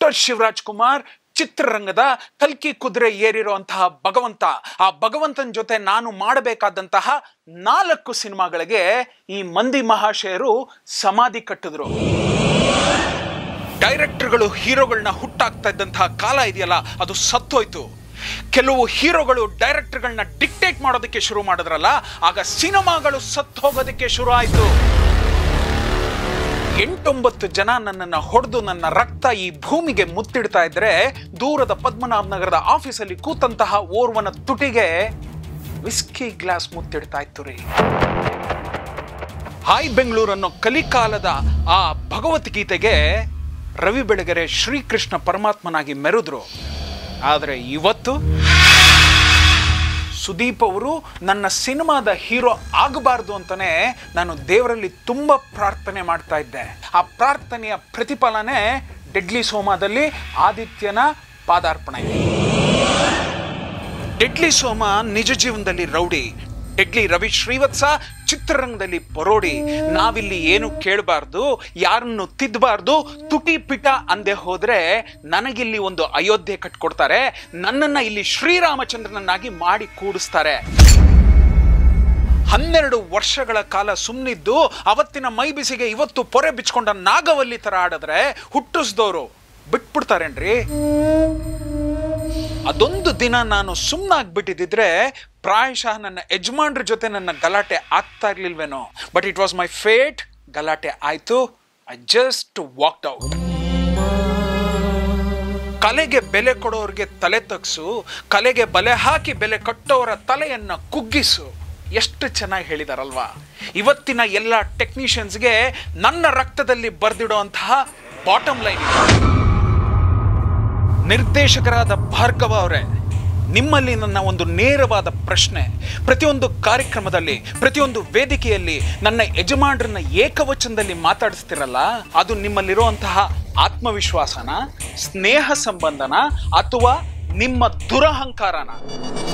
doctor Shivraj Kumar ಚಿತ್ರರಂಗದ ಕಲ್ಕಿ ಕುದುರೆ ಏರಿರುವಂತಹ ಭಗವಂತ ಆ ಭಗವಂತನ ಜೊತೆ ನಾನು ಮಾಡಬೇಕಾದಂತಹ ನಾಲ್ಕು ಸಿನಿಮಾಗಳಿಗೆ ಈ ಮಂದಿ ಮಹಾಶಯರು ಸಮಾಧಿ ಕಟ್ಟಿದ್ರು ಡೈರೆಕ್ಟರ್ಗಳು ಹೀರೋಗಳನ್ನ ಹುಟ್ಟಾಕ್ತಾ ಇದ್ದಂತಹ ಕಾಲ ಇದೆಯಲ್ಲ ಅದು ಸತ್ತೋಯ್ತು ಕೆಲವು ಹೀರೋಗಳು ಡೈರೆಕ್ಟರ್ಗಳನ್ನ ಡಿಕ್ಟೇಟ್ ಮಾಡೋದಕ್ಕೆ ಶುರು ಮಾಡಿದ್ರಲ್ಲ ಆಗ ಸಿನಿಮಾಗಳು ಸತ್ತು ಹೋಗೋದಕ್ಕೆ ಶುರು ಆಯ್ತು ಎಂಟೊಂಬತ್ತು ಜನ ನನ್ನನ್ನು ಹೊಡೆದು ನನ್ನ ರಕ್ತ ಈ ಭೂಮಿಗೆ ಮುತ್ತಿಡ್ತಾ ಇದ್ರೆ ದೂರದ ಪದ್ಮನಾಭ ನಗರದ ಆಫೀಸಲ್ಲಿ ಕೂತಂತಹ ಓರ್ವನ ತುಟಿಗೆ ವಿಸ್ಕಿ ಗ್ಲಾಸ್ ಮುತ್ತಿಡ್ತಾ ಇತ್ತು ರೀ ಹಾಯ್ ಬೆಂಗಳೂರು ಅನ್ನೋ ಕಲಿಕಾಲದ ಆ ಭಗವದ್ಗೀತೆಗೆ ರವಿ ಬೆಳಗೆರೆ ಶ್ರೀಕೃಷ್ಣ ಪರಮಾತ್ಮನಾಗಿ ಮೆರೆದ್ರು ಆದರೆ ಇವತ್ತು ಸುದೀಪ್ ಅವರು ನನ್ನ ಸಿನಿಮಾದ ಹೀರೋ ಆಗಬಾರ್ದು ಅಂತಾನೆ ನಾನು ದೇವರಲ್ಲಿ ತುಂಬ ಪ್ರಾರ್ಥನೆ ಮಾಡ್ತಾ ಇದ್ದೆ ಆ ಪ್ರಾರ್ಥನೆಯ ಪ್ರತಿಫಲನೆ ಡೆಡ್ಲಿ ಸೋಮಾದಲ್ಲಿ ಆದಿತ್ಯನ ಪಾದಾರ್ಪಣೆ ಡೆಡ್ಲಿ ಸೋಮ ನಿಜ ಜೀವನದಲ್ಲಿ ರೌಡಿ ಡೆಡ್ಲಿ ರವಿ ಶ್ರೀವತ್ಸ ಚಿತ್ರರಂಗದಲ್ಲಿ ಪರೋಡಿ ನಾವಿಲ್ಲಿ ಏನು ಕೇಳಬಾರ್ದು ಯಾರನ್ನು ತಿದ್ದಬಾರ್ದು ತುಟಿ ಪಿಟ ಅಂದೆ ಹೋದ್ರೆ ನನಗಿಲ್ಲಿ ಒಂದು ಅಯೋಧ್ಯೆ ಕಟ್ಕೊಡ್ತಾರೆ ನನ್ನನ್ನ ಇಲ್ಲಿ ಶ್ರೀರಾಮಚಂದ್ರನನ್ನಾಗಿ ಮಾಡಿ ಕೂಡಿಸ್ತಾರೆ ಹನ್ನೆರಡು ವರ್ಷಗಳ ಕಾಲ ಸುಮ್ಮನಿದ್ದು ಅವತ್ತಿನ ಮೈ ಬಿಸಿಗೆ ಇವತ್ತು ಪೊರೆ ಬಿಚ್ಕೊಂಡ ನಾಗವಲ್ಲಿ ತರ ಆಡಿದ್ರೆ ಹುಟ್ಟಿಸ್ದವರು ಬಿಟ್ಬಿಡ್ತಾರೇನ್ರಿ ಅದೊಂದು ದಿನ ನಾನು ಸುಮ್ಮನಾಗ್ಬಿಟ್ಟಿದ್ರೆ ಪ್ರಾಯಶಃ ನನ್ನ ಯಜಮಾನ್ರ ಜೊತೆ ನನ್ನ ಗಲಾಟೆ ಆಗ್ತಾ ಇರ್ಲಿಲ್ವೇನೋ but it was my fate ಗಲಾಟೆ ಆಯ್ತು ಐ ಜಸ್ಟ್ ವಾಕ್ಡ್ ಔಟ್ ಕಲೆಗೆ ಬೆಲೆ ಕೊಡೋರಿಗೆ ತಲೆ ತಗ್ಸು ಕಲೆಗೆ ಬಲೆ ಹಾಕಿ ಬೆಲೆ ಕಟ್ಟೋರ ತಲೆಯನ್ನ ಕುಗ್ಗಿಸು ಎಷ್ಟು ಚೆನ್ನಾಗಿ ಹೇಳಿದಾರಲ್ವಾ ಇವತ್ತಿನ ಎಲ್ಲ ಟೆಕ್ನಿಷಿಯನ್ಸ್ಗೆ ನನ್ನ ರಕ್ತದಲ್ಲಿ ಬರೆದಿಡುವಂತಹ ಬಾಟಮ್ ಲೈನ್ ನಿರ್ದೇಶಕರಾದ ಭಾರ್ಗವ ಅವರೇ ನಿಮ್ಮಲ್ಲಿ ನನ್ನ ಒಂದು ನೇರವಾದ ಪ್ರಶ್ನೆ ಪ್ರತಿಯೊಂದು ಕಾರ್ಯಕ್ರಮದಲ್ಲಿ ಪ್ರತಿಯೊಂದು ವೇದಿಕೆಯಲ್ಲಿ ನನ್ನ ಯಜಮಾನರನ್ನ ಏಕವಚನದಲ್ಲಿ ಮಾತಾಡಿಸ್ತಿರಲ್ಲ ಅದು ನಿಮ್ಮಲ್ಲಿರುವಂತಹ ಆತ್ಮವಿಶ್ವಾಸನ ಸ್ನೇಹ ಸಂಬಂಧನ ಅಥವಾ ನಿಮ್ಮ ದುರಹಂಕಾರನ